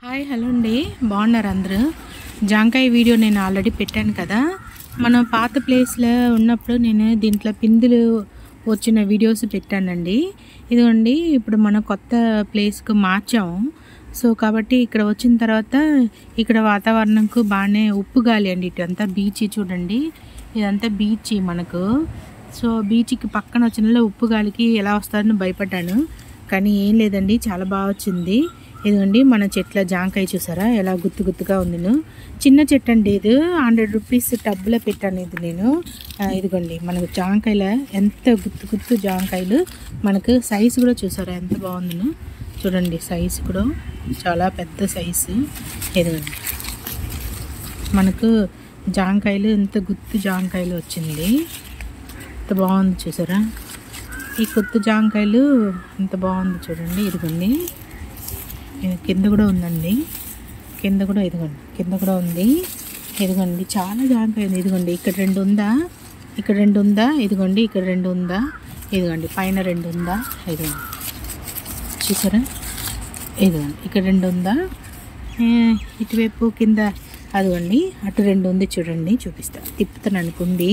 Hi hello అండి బాగున్నారు అందరూ జాంకాయ వీడియో నేను ఆల్రెడీ పెట్టాను కదా మన పాత ప్లేస్లో ఉన్నప్పుడు నేను దీంట్లో పిందులు వచ్చిన వీడియోస్ పెట్టానండి ఇదిగోండి ఇప్పుడు మన కొత్త ప్లేస్కు మార్చాము సో కాబట్టి ఇక్కడ వచ్చిన తర్వాత ఇక్కడ వాతావరణంకు బాగానే ఉప్పు గాలి అండి ఇటంతా బీచ్ చూడండి ఇదంతా బీచ్ మనకు సో బీచ్కి పక్కన వచ్చిన ఉప్పు గాలికి ఎలా వస్తారని భయపడ్డాను కానీ ఏం లేదండి చాలా బాగా వచ్చింది ఇదిగోండి మన చెట్ల జాంకాయ చూసారా ఎలా గుత్తు గుత్తుగా ఉంది నేను చిన్న చెట్టు అండి ఇది హండ్రెడ్ రూపీస్ టబ్లో పెట్టాను ఇది నేను ఆ, ఇదిగోండి మనకు జాంకాయల ఎంత గుత్తు గుత్తు జాంకాయలు మనకు సైజు కూడా చూసారా ఎంత బాగుందో చూడండి సైజు కూడా చాలా పెద్ద సైజు ఇదిగోండి మనకు జాంకాయలు ఎంత గుత్తు జాంకాయలు వచ్చింది ఎంత బాగుంది చూసారా ఈ కొత్త జాంకాయలు ఎంత బాగుంది చూడండి ఇదిగోండి ఇది కింద కూడా ఉందండి కింద కూడా ఇదిగోండి కింద కూడా ఉంది ఇదిగోండి చాలా జాంకాయ ఉంది ఇదిగోండి ఇక్కడ రెండు ఉందా ఇక్కడ రెండు ఉందా ఇదిగోండి ఇక్కడ రెండు ఉందా ఇదిగోండి పైన రెండు ఉందా ఇదిగోండి చూసారా ఇదిగోండి ఇక్కడ రెండు ఉందా ఏ, ఇటువైపు కింద అదిగోండి అటు రెండు ఉంది చూడండి చూపిస్తా తిప్పుతాను అనుకుంది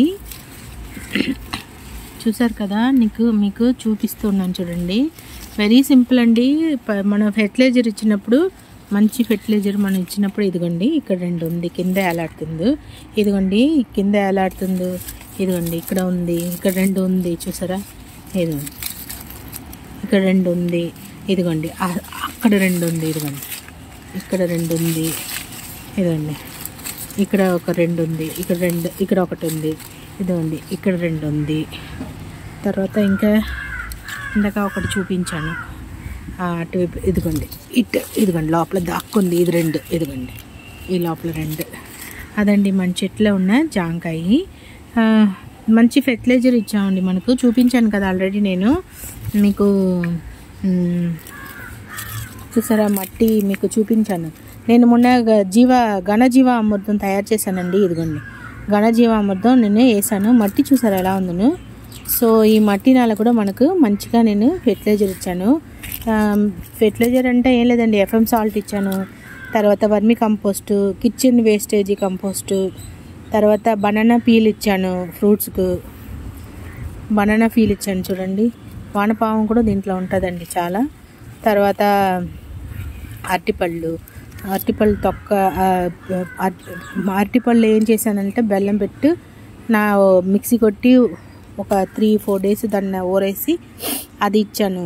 చూసారు కదా నీకు మీకు చూపిస్తున్నాను చూడండి వెరీ సింపుల్ అండి ప- మనం ఫెర్టిలైజర్ ఇచ్చినప్పుడు మంచి ఫెర్టిలైజర్ మనం ఇచ్చినప్పుడు ఇదిగోండి ఇక్కడ రెండు ఉంది కింద ఏలాడుతుంది ఇదిగోండి కింద ఏలాడుతుంది ఇదిగోండి ఇక్కడ ఉంది ఇక్కడ రెండు ఉంది చూసారా ఇదిగోండి ఇక్కడ రెండు ఉంది ఇదిగోండి ఆ- అక్కడ రెండు ఉంది ఇదిగోండి ఇక్కడ రెండు ఉంది ఇదిగోండి ఇక్కడ ఒక రెండు ఉంది ఇక్కడ రెండు ఇక్కడ ఒకటి ఉంది ఇదిగోండి ఇక్కడ రెండు ఉంది తర్వాత ఇంకా ఇందాక ఒకటి చూపించాను ఆ, అటువైపు ఇదిగోండి ఇటు ఇదిగోండి లోపల దాక్కుంది ఇది రెండు ఇదిగోండి ఈ లోపల రెండు అదండి మన చెట్లో ఉన్న జాంకాయ ఆ, మంచి ఫెర్టిలైజర్ ఇచ్చామండి మనకు చూపించాను కదా ఆల్రెడీ నేను మీకు మ్, చూసారా మట్టి మీకు చూపించాను నేను మొన్న గ- జీవ ఘనజీవ అమృతం తయారు చేశానండి ఇదిగోండి ఘనజీవ అమృతం నేను వేసాను మట్టి చూసారా ఎలా ఉందను సో ఈ మట్టి నేల కూడా మనకు మంచిగా నేను ఫెర్టిలైజర్ ఇచ్చాను ఫెర్టిలైజర్ అంటే ఏం లేదండి ఎఫ్ఎం సాల్ట్ ఇచ్చాను తర్వాత vermi compost kitchen wastage compost తర్వాత బనానా పీల్ ఇచ్చాను ఫ్రూట్స్కు బనానా ఫీల్ ఇచ్చాను చూడండి వానపాము కూడా దీంట్లో ఉంటుందండి చాలా తర్వాత అరటిపళ్ళు అరటిపళ్ళు తొక్క ఆ, అరటి- అరటిపళ్ళు ఏం చేశానంటే బెల్లం పెట్టి నా మిక్సీ కొట్టి ఒక త్రీ ఫోర్ డేస్ దాన్ని ఊరేసి అది ఇచ్చాను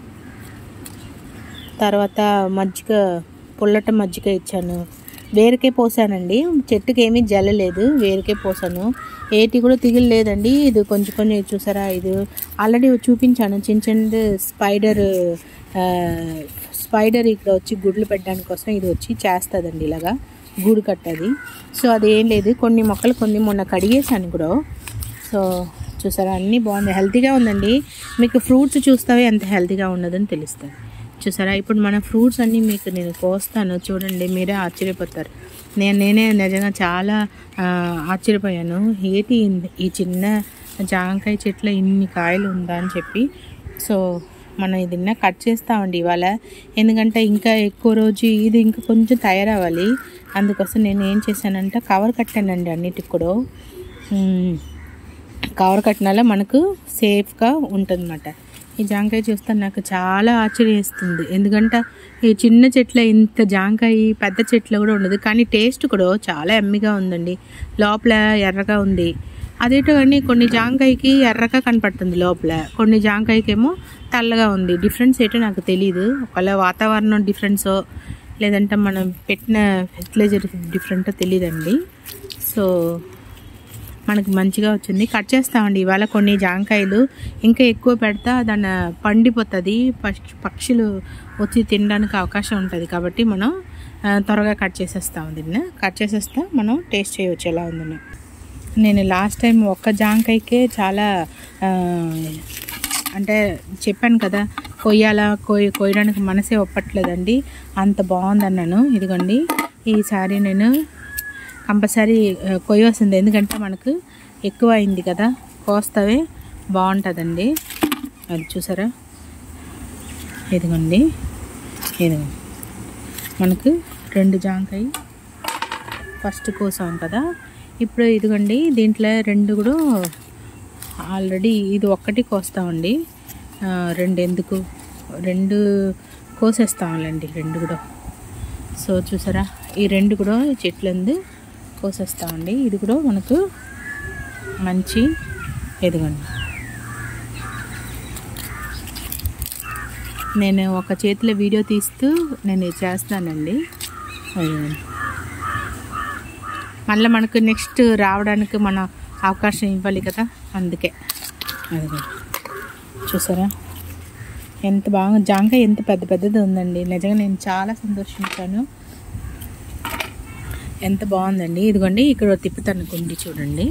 తర్వాత మజ్జిగ పుల్లట మజ్జిగ ఇచ్చాను వేరుకే పోసానండి చెట్టుకి ఏమీ జల్లలేదు వేరుకే పోసాను ఏటి కూడా తిగిలేదండి ఇది కొంచెం కొంచెం చూసారా ఇది ఆల్రెడీ చూపించాను చిన్న చిన్న స్పైడర్ ఆ, స్పైడర్ ఇక్కడ వచ్చి గుడ్లు పెట్టడానికి కోసం ఇది వచ్చి చేస్తుందండి ఇలాగా గూడు కట్టది సో అది ఏం లేదు కొన్ని మొక్కలు కొన్ని మొన్న కడిగేసాను కూడా సో చూసారా అన్నీ బాగుంది హెల్తీగా ఉందండి మీకు ఫ్రూట్స్ చూస్తావే ఎంత హెల్తీగా ఉన్నదని తెలుస్తుంది చూసారా ఇప్పుడు మన ఫ్రూట్స్ అన్నీ మీకు నేను కోస్తాను చూడండి మీరే ఆశ్చర్యపోతారు నేను నేనే నిజంగా చాలా ఆ, ఆశ్చర్యపోయాను ఏంటి ఇన్- ఈ చిన్న జాంకాయ చెట్లో ఇన్ని కాయలు ఉందా అని చెప్పి సో మనం ఇది కట్ చేస్తామండి ఇవాళ ఎందుకంటే ఇంకా ఎక్కువ రోజు ఇది ఇంకా కొంచెం తయారవ్వాలి అందుకోసం నేను ఏం చేశానంటే కవర్ కట్టానండి అన్నిటికి కూడా ఉమ్, కవర్ కట్టినాల మనకు సేఫ్గా ఉంటుందన్నమాట ఈ జాంకాయ చూస్తే నాకు చాలా ఆశ్చర్యేస్తుంది ఎందుకంటే ఈ చిన్న చెట్ల ఇంత జాంకాయ పెద్ద చెట్లు కూడా ఉండదు కానీ టేస్ట్ కూడా చాలా ఎమ్మిగా ఉందండి లోపల ఎర్రగా ఉంది అదేటో కానీ కొన్ని జాంకాయకి ఎర్రగా కనపడుతుంది లోపల కొన్ని జాంకాయకి ఏమో తెల్లగా ఉంది డిఫరెన్స్ ఏంటో నాకు తెలియదు ఒకవేళ వాతావరణం డిఫరెన్సో లేదంటే మనం పెట్టిన ఫెర్టిలైజర్ డిఫరెంటో తెలియదండి సో మనకి మంచిగా వచ్చింది కట్ చేస్తామండి ఇవాళ కొన్ని జాంకాయలు ఇంకా ఎక్కువ పెడతా దాన్ని పండిపోతుంది పక్షి పక్షులు వచ్చి తినడానికి అవకాశం ఉంటుంది కాబట్టి మనం ఆ, త్వరగా కట్ చేసేస్తాం దీన్ని కట్ చేసేస్తే మనం టేస్ట్ చేయవచ్చు ఎలా ఉందని నేను లాస్ట్ టైం ఒక్క జాంకాయకే చాలా ఆ, అంటే చెప్పాను కదా కొయ్యాలా కొయ్ కొయ్యడానికి మనసే ఒప్పట్లేదండి అంత బాగుందన్నాను ఇదిగోండి ఈసారి నేను కంపల్సరీ ఆ, కొయ్యవలసింది ఎందుకంటే మనకు ఎక్కువ అయింది కదా కోస్తవే బాగుంటుందండి అది చూసారా ఇదిగోండి ఇదిగోండి మనకు రెండు జాంకాయ ఫస్ట్ కోసాం కదా ఇప్పుడు ఇదిగోండి దీంట్లో రెండు కూడా ఆల్రెడీ ఇది ఒక్కటి కోస్తామండి ఆ, రెండు ఎందుకు రెండు కోసేస్తాంలేండి రెండు కూడా సో చూసారా ఈ రెండు కూడా చెట్లందు కోసేస్తామండి ఇది కూడా మనకు మంచి ఎదుగండి నేను ఒక చేతిలో వీడియో తీస్తూ నేను ఇది చేస్తానండి అదిగోండి. మళ్ళీ మనకు నెక్స్ట్ రావడానికి మన అవకాశం ఇవ్వాలి కదా అందుకే అదిగో చూసారా ఎంత బాగా జాంకాయ ఎంత పెద్ద పెద్దది ఉందండి నిజంగా నేను చాలా సంతోషించాను ఎంత బాగుందండి ఇదిగోండి ఇక్కడ తిప్పుతాను కుండి చూడండి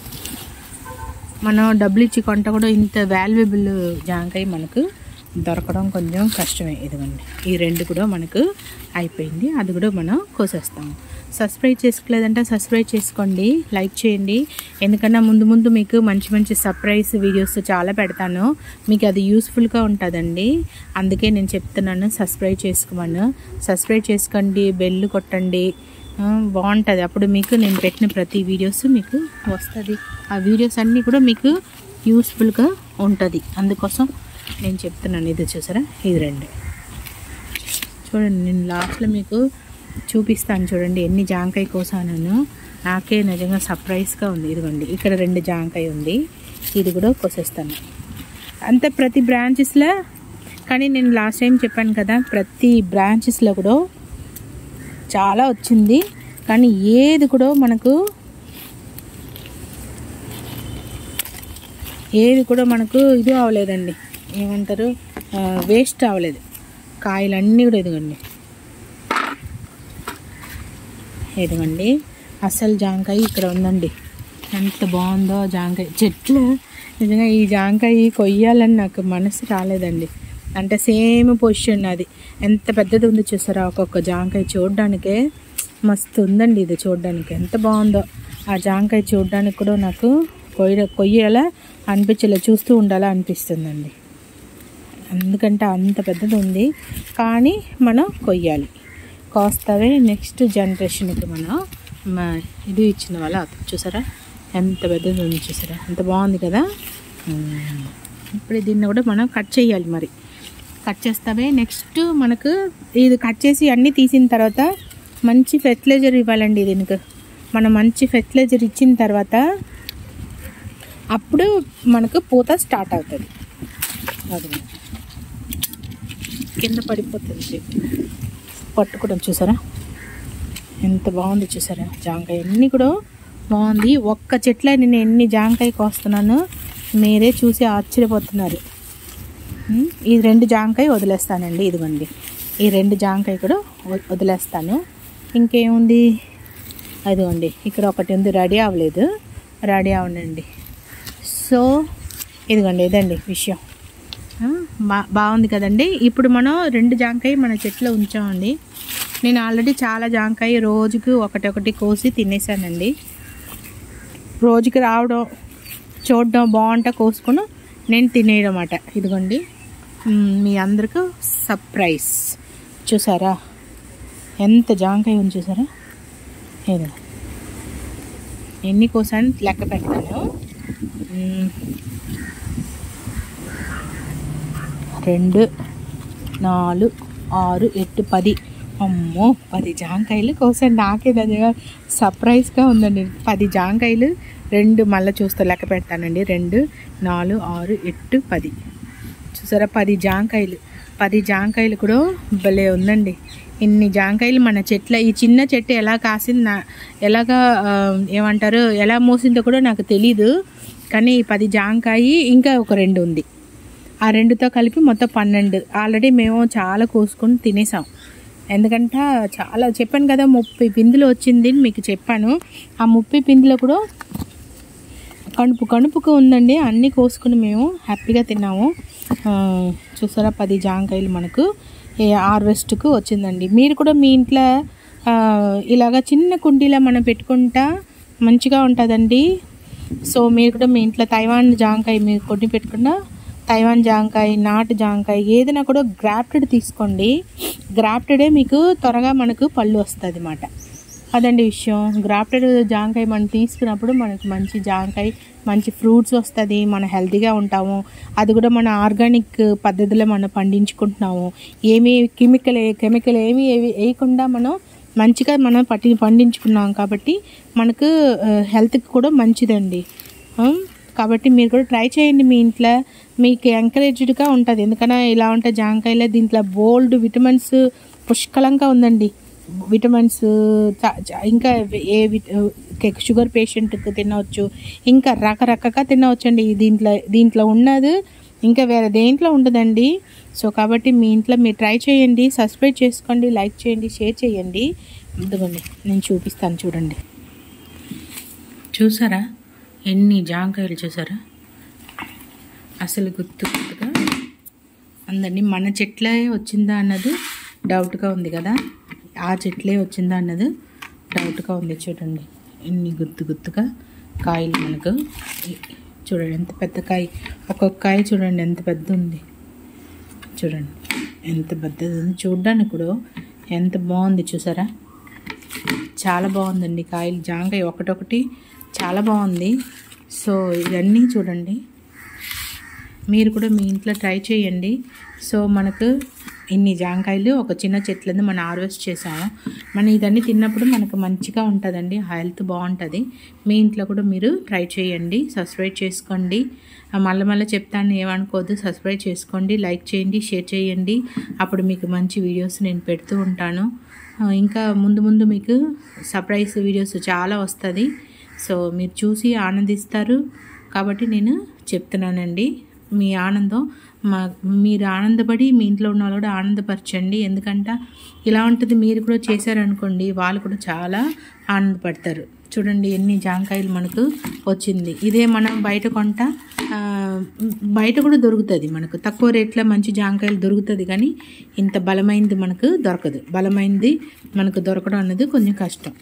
మనం డబ్బులు ఇచ్చి కొంట కూడా ఇంత వాల్యుబుల్ జాంకాయ మనకు దొరకడం కొంచెం కష్టమే ఇదిగోండి ఈ రెండు కూడా మనకు అయిపోయింది అది కూడా మనం కోసేస్తాం సబ్స్క్రైబ్ చేసుకోలేదంటే సబ్స్క్రైబ్ చేసుకోండి లైక్ చేయండి ఎందుకన్నా ముందు ముందు మీకు మంచి మంచి సర్ప్రైజ్ వీడియోస్ చాలా పెడతాను మీకు అది యూస్ఫుల్గా ఉంటుందండి అందుకే నేను చెప్తున్నాను సబ్స్క్రైబ్ చేసుకోమను సబ్స్క్రైబ్ చేసుకోండి బెల్ కొట్టండి ఆ, బాగుంటుంది అప్పుడు మీకు నేను పెట్టిన ప్రతి వీడియోస్ మీకు వస్తుంది ఆ వీడియోస్ అన్నీ కూడా మీకు యూస్ఫుల్గా ఉంటుంది అందుకోసం నేను చెప్తున్నాను ఇది చూసారా ఇది రెండు చూడండి నేను లాస్ట్లో మీకు చూపిస్తాను చూడండి ఎన్ని జాంకాయ కోసాను నాకే నిజంగా సర్ప్రైజ్గా ఉంది ఇదిగోండి ఇక్కడ రెండు జాంకాయ ఉంది ఇది కూడా కోసేస్తాను అంతే ప్రతి బ్రాంచెస్లో కానీ నేను లాస్ట్ టైం చెప్పాను కదా ప్రతి బ్రాంచెస్లో కూడా చాలా వచ్చింది కానీ ఏది కూడా మనకు ఏది కూడా మనకు ఇది అవ్వలేదండి ఏమంటారు వేస్ట్ అవ్వలేదు కాయలన్నీ కూడా ఇదిగోండి ఇదిగోండి అసలు జాంకాయ ఇక్కడ ఉందండి ఎంత బాగుందో జాంకాయ చెట్లు నిజంగా ఈ జాంకాయ కొయ్యాలని నాకు మనసు రాలేదండి అంటే సేమ్ పొజిషన్ అది ఎంత పెద్దది ఉంది చూసారా ఒక్కొక్క జాంకాయ చూడడానికే మస్తు ఉందండి ఇది చూడడానికి ఎంత బాగుందో ఆ జాంకాయ చూడడానికి కూడా నాకు కొయ్య కొయ్యాలా అనిపించలే చూస్తూ ఉండాలా అనిపిస్తుందండి ఎందుకంటే అంత పెద్దది ఉంది కానీ మనం కొయ్యాలి కోస్తావే నెక్స్ట్ జనరేషన్కి మనం మా ఇది ఇచ్చిన వాళ్ళ చూసారా ఎంత పెద్దది ఉంది చూసారా ఎంత బాగుంది కదా ఉమ్. ఇప్పుడు దీన్ని కూడా మనం కట్ చేయాలి మరి కట్ చేస్తావే నెక్స్ట్ మనకు ఇది కట్ చేసి అన్నీ తీసిన తర్వాత మంచి ఫెర్టిలైజర్ ఇవ్వాలండి దీనికి మనం మంచి ఫెర్టిలైజర్ ఇచ్చిన తర్వాత అప్పుడు మనకు పూత స్టార్ట్ అవుతుంది అది కింద పడిపోతుంది పట్టుకోవడం చూసారా ఎంత బాగుంది చూసారా జాంకాయ అన్నీ కూడా బాగుంది ఒక్క చెట్ల నేను ఎన్ని జాంకాయ కోస్తున్నాను మీరే చూసి ఆశ్చర్యపోతున్నారు ఉమ్, ఈ రెండు జాంకాయ వదిలేస్తానండి ఇదిగోండి ఈ రెండు జాంకాయ కూడా వ- వదిలేస్తాను ఇంకేముంది అదిగోండి ఇక్కడ ఒకటి ఉంది రెడీ అవ్వలేదు రెడీ అవ్వనండి సో ఇదిగోండి ఇదండి విషయం ఆ, బా బాగుంది కదండి ఇప్పుడు మనం రెండు జాంకాయ మన చెట్లో ఉంచామండి నేను ఆల్రెడీ చాలా జాంకాయ రోజుకు ఒకటొకటి కోసి తినేసానండి రోజుకి రావడం చూడడం బాగుంటా కోసుకొని నేను తినేయడం అన్నమాట ఇదిగోండి మ్, మీ అందరికీ సర్ప్రైజ్ చూసారా ఎంత జాంకాయ ఉంది చూసారా ఏదో ఎన్ని కోసాను లెక్క పెడతాను మ్, రెండు నాలుగు ఆరు ఎటు పది అమ్మో పది జాంకాయలు కోసాను నాకే నిజంగా సర్ప్రైజ్గా ఉందండి పది జాంకాయలు రెండు మళ్ళీ చూస్తే లెక్క పెడతానండి రెండు నాలుగు ఆరు ఎటు పది చూసారా పది జాంకాయలు పది జాంకాయలు కూడా భలే ఉందండి ఇన్ని జాంకాయలు మన చెట్ల ఈ చిన్న చెట్టు ఎలా కాసింది నా ఎలాగా ఆ, ఏమంటారు ఎలా మోసిందో కూడా నాకు తెలీదు కానీ ఈ పది జాంకాయ ఇంకా ఒక రెండు ఉంది ఆ రెండుతో కలిపి మొత్తం పన్నెండు ఆల్రెడీ మేము చాలా కోసుకొని తినేసాం ఎందుకంటే చాలా చెప్పాను కదా ముప్పై పిందులు వచ్చింది అని మీకు చెప్పాను ఆ ముప్పై పిందులు కూడా కణుపు కణుపుకు ఉందండి అన్నీ కోసుకుని మేము హ్యాపీగా తిన్నాము ఆ, చూసారా పది జాంకాయలు మనకు ఏ హార్వెస్ట్కు వచ్చిందండి మీరు కూడా మీ ఇంట్లో ఆ, ఇలాగా చిన్న కుండీలో మనం పెట్టుకుంటా మంచిగా ఉంటుందండి సో మీరు కూడా మీ ఇంట్లో తైవాన్ జాంకాయ మీరు కొన్ని పెట్టుకున్నా తైవాన్ జాంకాయ నాటు జాంకాయ ఏదైనా కూడా గ్రాఫ్టెడ్ తీసుకోండి గ్రాఫ్టెడే మీకు త్వరగా మనకు పళ్ళు వస్తుంది అన్నమాట అదండి విషయం గ్రాఫ్టెడ్ జాంకాయ మనం తీసుకున్నప్పుడు మనకు మంచి జాంకాయ మంచి ఫ్రూట్స్ వస్తుంది మనం హెల్తీగా ఉంటాము అది కూడా మన ఆర్గానిక్ పద్ధతిలో మనం పండించుకుంటున్నాము ఏమీ కెమికల్ కెమికల్ ఏమీ ఏవి వేయకుండా మనం మంచిగా మనం పట్టి పండించుకున్నాం కాబట్టి మనకు హెల్త్కి కూడా మంచిదండి ఆ, కాబట్టి మీరు కూడా ట్రై చేయండి మీ ఇంట్లో మీకు ఎంకరేజ్డ్గా ఉంటుంది ఎందుకన్నా ఇలా ఉంటే జాంకాయలో దీంట్లో బోల్డ్ విటమిన్స్ పుష్కలంగా ఉందండి విటమిన్స్ చ- చ- ఇంకా ఏ విట కే- షుగర్ పేషెంట్కి తినవచ్చు ఇంకా రకరకాగా తినవచ్చు అండి దీంట్లో దీంట్లో ఉన్నది ఇంకా వేరే దేంట్లో ఉండదండి సో కాబట్టి మీ ఇంట్లో మీరు ట్రై చేయండి సబ్స్క్రైబ్ చేసుకోండి లైక్ చేయండి షేర్ చేయండి ఇదిగోండి నేను చూపిస్తాను చూడండి చూసారా ఎన్ని జాంకాయలు చూసారా అసలు గుర్తు గుర్తుగా అందరినీ మన చెట్లే వచ్చిందా అన్నది డౌట్గా ఉంది కదా ఆ చెట్లే వచ్చిందా అన్నది డౌట్గా ఉంది చూడండి ఎన్ని గుర్తు గుర్తుగా కాయలు మనకు ఈ- చూడండి ఎంత పెద్ద కాయ ఒక్కొక్క కాయ చూడండి ఎంత పెద్ద ఉంది చూడండి ఎంత పెద్దది ఉంది చూడడానికి కూడా ఎంత బాగుంది చూసారా చాలా బాగుందండి కాయలు జాంకాయ ఒకటొకటి చాలా బాగుంది సో ఇవన్నీ చూడండి మీరు కూడా మీ ఇంట్లో ట్రై చేయండి సో మనకు ఇన్ని జాంకాయలు ఒక చిన్న చెట్లని మనం హార్వెస్ట్ చేసాము మనం ఇదన్నీ తిన్నప్పుడు మనకు మంచిగా ఉంటుందండి హెల్త్ బాగుంటుంది మీ ఇంట్లో కూడా మీరు ట్రై చేయండి సబ్స్క్రైబ్ చేసుకోండి ఆ, మళ్ళీ మళ్ళీ చెప్తాను ఏమనుకోవద్దు సబ్స్క్రైబ్ చేసుకోండి లైక్ చేయండి షేర్ చేయండి అప్పుడు మీకు మంచి వీడియోస్ నేను పెడుతూ ఉంటాను ఆ, ఇంకా ముందు ముందు మీకు సర్ప్రైజ్ వీడియోస్ చాలా వస్తుంది సో మీరు చూసి ఆనందిస్తారు కాబట్టి నేను చెప్తున్నానండి మీ ఆనందం మా మీరు ఆనందపడి మీ ఇంట్లో ఉన్న వాళ్ళు కూడా ఆనందపరచండి ఎందుకంటే ఇలా ఉంటుంది మీరు కూడా చేశారనుకోండి వాళ్ళు కూడా చాలా ఆనందపడతారు చూడండి ఎన్ని జాంకాయలు మనకు వచ్చింది ఇదే మనం బయట కొంట ఆ, బయట కూడా దొరుకుతుంది మనకు తక్కువ రేట్లో మంచి జాంకాయలు దొరుకుతుంది కానీ ఇంత బలమైనది మనకు దొరకదు బలమైనది మనకు దొరకడం అనేది కొంచెం కష్టం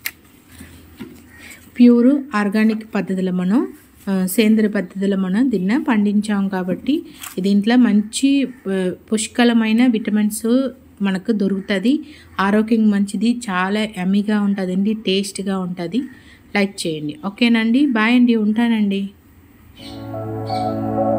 ప్యూర్ ఆర్గానిక్ పద్ధతిలో మనం ఆ, సేంద్రియ పద్ధతిలో మనం దీన్ని పండించాం కాబట్టి దీంట్లో మంచి ఆ, పుష్కలమైన విటమిన్స్ మనకు దొరుకుతుంది ఆరోగ్యం మంచిది చాలా ఎమ్మిగా ఉంటుందండి టేస్ట్గా ఉంటుంది లైక్ చేయండి ఓకేనండి బాయ్ అండి ఉంటానండి